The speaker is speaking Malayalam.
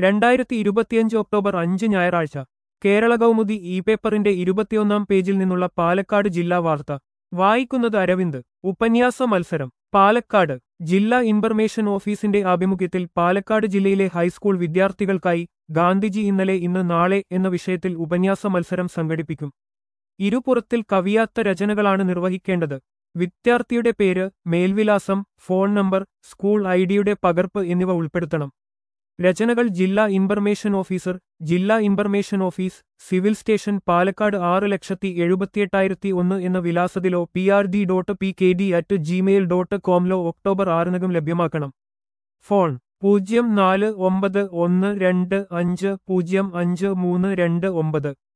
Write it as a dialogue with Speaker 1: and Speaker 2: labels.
Speaker 1: രണ്ടായിരത്തി ഇരുപത്തിയഞ്ച് ഒക്ടോബർ അഞ്ച് ഞായറാഴ്ച കേരള കൗമുദി ഇ പേപ്പറിന്റെ ഇരുപത്തിയൊന്നാം പേജിൽ നിന്നുള്ള പാലക്കാട് ജില്ലാ വാർത്ത വായിക്കുന്നത് അരവിന്ദ് ഉപന്യാസ മത്സരം പാലക്കാട് ജില്ലാ ഇൻഫർമേഷൻ ഓഫീസിന്റെ ആഭിമുഖ്യത്തിൽ പാലക്കാട് ജില്ലയിലെ ഹൈസ്കൂൾ വിദ്യാർത്ഥികൾക്കായി ഗാന്ധിജി ഇന്നലെ ഇന്ന് നാളെ എന്ന വിഷയത്തിൽ ഉപന്യാസ മത്സരം സംഘടിപ്പിക്കും ഇരുപുറത്തിൽ കവിയാത്ത രചനകളാണ് നിർവഹിക്കേണ്ടത് വിദ്യാർത്ഥിയുടെ പേര് മേൽവിലാസം ഫോൺ നമ്പർ സ്കൂൾ ഐഡിയുടെ പകർപ്പ് എന്നിവ ഉൾപ്പെടുത്തണം രചനകൾ ജില്ലാ ഇൻഫർമേഷൻ ഓഫീസർ ജില്ലാ information office civil station Palakkad ആറ് ലക്ഷത്തി എഴുപത്തിയെട്ടായിരത്തി ഒന്ന് എന്ന വിലാസത്തിലോ P R D dot P K D at Gmail dot കോമിലോ ഒക്ടോബർ ആറിനകം ലഭ്യമാക്കണം ഫോൺ പൂജ്യം നാല് ഒമ്പത് ഒന്ന് രണ്ട് അഞ്ച് പൂജ്യം അഞ്ച് മൂന്ന് രണ്ട് ഒമ്പത്